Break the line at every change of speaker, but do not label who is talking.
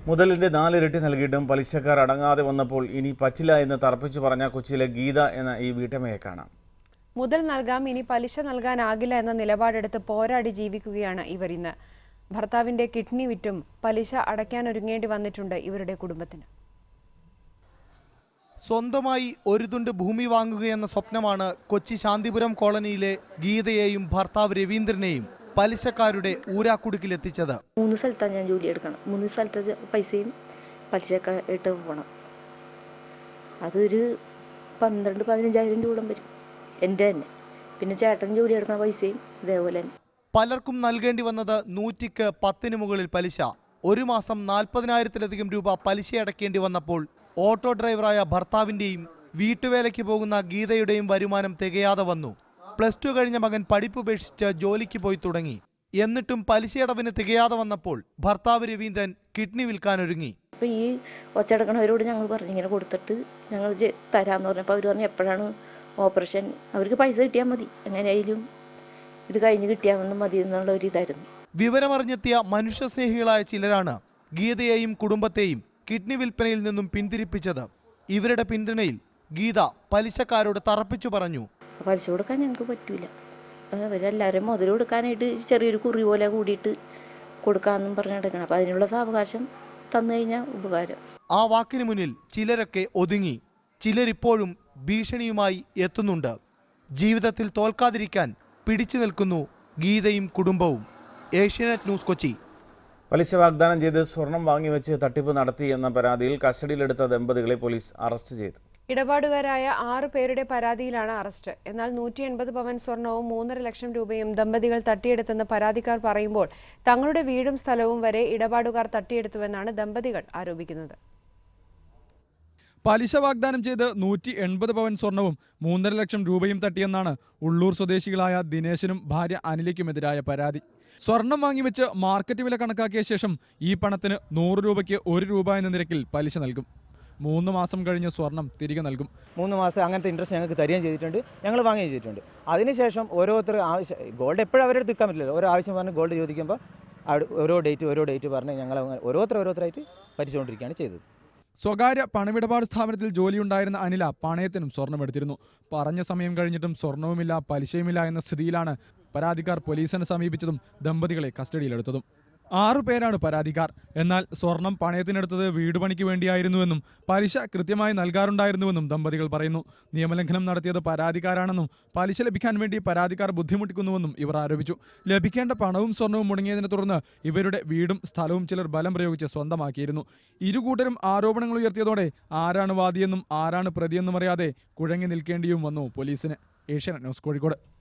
മുതലിന്റെ നാലിരട്ടി നൽകിയിട്ടും പലിശക്കാർ അടങ്ങാതെ വന്നപ്പോൾ ഇനി പറ്റില്ല എന്ന് തറപ്പിച്ചു പറഞ്ഞ കൊച്ചിയിലെ ഗീത എന്ന ഈ വീട്ടമ്മയെ കാണാം
മുതൽ നൽകാം ഇനി പലിശ നൽകാനാകില്ല എന്ന നിലപാടെടുത്ത് പോരാടി ജീവിക്കുകയാണ് ഇവർ ഇന്ന് ഭർത്താവിന്റെ കിഡ്നി വിറ്റും പലിശ അടയ്ക്കാൻ ഒരുങ്ങേണ്ടി വന്നിട്ടുണ്ട് ഇവരുടെ കുടുംബത്തിന്
സ്വന്തമായി ഒരു തുണ്ട് ഭൂമി വാങ്ങുകയെന്ന സ്വപ്നമാണ് കൊച്ചി ശാന്തിപുരം കോളനിയിലെ ഗീതയെയും ഭർത്താവ് രവീന്ദ്രനെയും പലിശക്കാരുടെ ഊരാക്കുടുക്കിലെത്തിച്ചത്
മൂന്ന് സ്ഥലത്താണ് ഞാൻ ജോലി എടുക്കണം മൂന്ന് സ്ഥലത്തെ ജ- പൈസയും പലിശയൊക്കെ ഇട്ട് പോകണം അതൊരു പന്ത്രണ്ട് പതിനഞ്ചായിരം രൂപ വരും എൻ്റെ തന്നെ പിന്നെ ചേട്ടൻ ജോലി എടുക്കുന്ന പൈസയും ഇതേപോലെ തന്നെ
പലർക്കും നൽകേണ്ടി വന്നത് നൂറ്റിക്ക് പത്തിന് മുകളിൽ പലിശ ഒരു മാസം നാൽപ്പതിനായിരത്തിലധികം രൂപ പലിശ അടയ്ക്കേണ്ടി വന്നപ്പോൾ ഓട്ടോ ഡ്രൈവറായ ഭർത്താവിൻ്റെയും വീട്ടുവേലയ്ക്ക് പോകുന്ന ഗീതയുടെയും വരുമാനം തികയാതെ വന്നു പ്ലസ് ടു കഴിഞ്ഞ മകൻ പഠിപ്പുപേക്ഷിച്ച് ജോലിക്ക് പോയി തുടങ്ങി എന്നിട്ടും പലിശയടവിന് തികയാതെ വന്നപ്പോൾ ഭർത്താവ് രവീന്ദ്രൻ കിഡ്നി വിൽക്കാനൊരുങ്ങി
അപ്പോൾ ഈ ഒച്ചടക്കണവരോട് ഞങ്ങൾ പറഞ്ഞു ഇങ്ങനെ കൊടുത്തിട്ട് ഞങ്ങൾ ജെ- തരാമെന്ന് പറഞ്ഞപ്പോൾ അവർ പറഞ്ഞു എപ്പോഴാണ് ഓപ്പറേഷൻ അവർക്ക് പൈസ കിട്ടിയാൽ മതി എങ്ങനെയായാലും ഇത് കഴിഞ്ഞ് കിട്ടിയാൽ മതി മതി എന്നുള്ള ഒരു ഇതായിരുന്നു
വിവരമറിഞ്ഞെത്തിയ മനുഷ്യസ്നേഹികളായ ചിലരാണ് ഗീതയെയും കുടുംബത്തെയും കിഡ്നി വിൽപ്പനയിൽ നിന്നും പിന്തിരിപ്പിച്ചത് ഇവരുടെ പിന്തുണയിൽ ഗീത പലിശക്കാരോട് തറപ്പിച്ചു പറഞ്ഞു
പലിശ കൊടുക്കാൻ ഞങ്ങൾക്ക് പറ്റൂല അവരെല്ലാവരും മുതൽ കൊടുക്കാനായിട്ട് ചെറിയൊരു കുറി പോലെ കൂടിയിട്ട് കൊടുക്കാമെന്നും പറഞ്ഞെടുക്കണം അപ്പോൾ അതിനുള്ള സാവകാശം തന്നു കഴിഞ്ഞാൽ ഉപകാരം
ആ വാക്കിന് മുന്നിൽ ചിലരൊക്കെ ഒതുങ്ങി ചിലരിപ്പോഴും ഭീഷണിയുമായി എത്തുന്നുണ്ട് ജീവിതത്തിൽ തോൽക്കാതിരിക്കാൻ പിടിച്ചു നിൽക്കുന്നു ഗീതയും കുടുംബവും ഏഷ്യാനെറ്റ് ന്യൂസ് കൊച്ചി
പലിശ വാഗ്ദാനം ചെയ്ത് സ്വർണം വാങ്ങിവെച്ച് തട്ടിപ്പ് നടത്തി എന്ന പരാതിയിൽ കസ്റ്റഡിയിലെടുത്ത ദമ്പതികളെ പോലീസ് അറസ്റ്റ് ചെയ്തു
ഇടപാടുകാരായ ആറു പേരുടെ പരാതിയിലാണ് അറസ്റ്റ് എന്നാൽ നൂറ്റി എൺപത് പവൻ സ്വർണവും മൂന്നര ലക്ഷം രൂപയും ദമ്പതികൾ തട്ടിയെടുത്തെന്ന് പരാതിക്കാർ പറയുമ്പോൾ തങ്ങളുടെ വീടും സ്ഥലവും വരെ ഇടപാടുകാർ തട്ടിയെടുത്തുവെന്നാണ് ദമ്പതികൾ ആരോപിക്കുന്നത്
പലിശ വാഗ്ദാനം ചെയ്ത് നൂറ്റി എൺപത് പവൻ സ്വർണവും മൂന്നര ലക്ഷം രൂപയും തട്ടിയെന്നാണ് ഉള്ളൂർ സ്വദേശികളായ ദിനേശനും ഭാര്യ അനിലയ്ക്കുമെതിരായ പരാതി സ്വർണം വാങ്ങിവെച്ച് മാർക്കറ്റ് വില കണക്കാക്കിയ ശേഷം ഈ പണത്തിന് നൂറ് രൂപയ്ക്ക് ഒരു രൂപ എന്ന നിരക്കിൽ പലിശ നൽകും മൂന്ന് മാസം കഴിഞ്ഞ് സ്വർണം തിരികെ നൽകും
മൂന്ന് മാസം അങ്ങനത്തെ ഇൻട്രസ്റ്റ് ഞങ്ങൾക്ക് തരികയും ചെയ്തിട്ടുണ്ട് ഞങ്ങൾ വാങ്ങുകയും ചെയ്തിട്ടുണ്ട് അതിനുശേഷം ഓരോരുത്തർ ആവശ്യം ഗോൾഡ് എപ്പോഴും അവരുടെ നിൽക്കാൻ പറ്റില്ലല്ലോ ഓരോ ആവശ്യം പറഞ്ഞ് ഗോൾഡ് ചോദിക്കുമ്പോൾ അവിടെ ഓരോ ഡേറ്റ് ഓരോ ഡേറ്റ് പറഞ്ഞ് ഞങ്ങൾ അങ്ങനെ ഓരോരുത്തർ ഓരോരുത്തരായിട്ട് ഭരിച്ചുകൊണ്ടിരിക്കുകയാണ് ചെയ്തത്
സ്വകാര്യ പണമിടപാട് സ്ഥാപനത്തിൽ ജോലിയുണ്ടായിരുന്ന അനില പണയത്തിനും സ്വർണമെടുത്തിരുന്നു പറഞ്ഞ സമയം കഴിഞ്ഞിട്ടും സ്വർണവുമില്ല പലിശയുമില്ല എന്ന സ്ഥിതിയിലാണ് പരാതിക്കാർ പോലീസിനെ സമീപിച്ചതും ദമ്പതികളെ കസ്റ്റഡിയിലെടുത്തതും ആറു പേരാണ് പരാതിക്കാർ എന്നാൽ സ്വർണം പണയത്തിനെടുത്തത് വീട് പണിക്ക് വേണ്ടിയായിരുന്നുവെന്നും പലിശ കൃത്യമായി നൽകാറുണ്ടായിരുന്നുവെന്നും ദമ്പതികൾ പറയുന്നു നിയമലംഘനം നടത്തിയത് പരാതിക്കാരാണെന്നും പലിശ ലഭിക്കാൻ വേണ്ടി പരാതിക്കാർ ബുദ്ധിമുട്ടിക്കുന്നുവെന്നും ഇവർ ആരോപിച്ചു ലഭിക്കേണ്ട പണവും സ്വർണവും മുടങ്ങിയതിനെ തുടർന്ന് ഇവരുടെ വീടും സ്ഥലവും ചിലർ ബലം പ്രയോഗിച്ച് സ്വന്തമാക്കിയിരുന്നു ഇരുകൂട്ടരും ആരോപണങ്ങൾ ഉയർത്തിയതോടെ ആരാണ് വാദിയെന്നും ആരാണ് പ്രതിയെന്നും അറിയാതെ കുഴങ്ങി നിൽക്കേണ്ടിയും വന്നു പോലീസിന് ഏഷ്യാനെറ്റ് ന്യൂസ് കോഴിക്കോട്